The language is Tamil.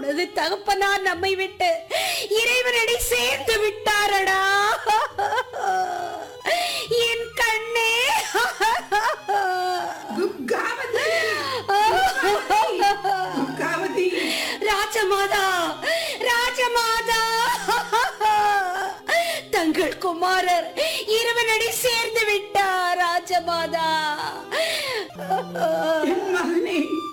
உனது தகப்பனார் நம்மை விட்டு இறைவனடி சேர்ந்து விட்டாரடா என் கண்ணே துர்காவதி துர்காவதி ராஜமாதா ராஜமாதா தங்கள் குமாரர் இறைவனடி சேர்ந்து விட்டார் ராஜமாதா என் மகனே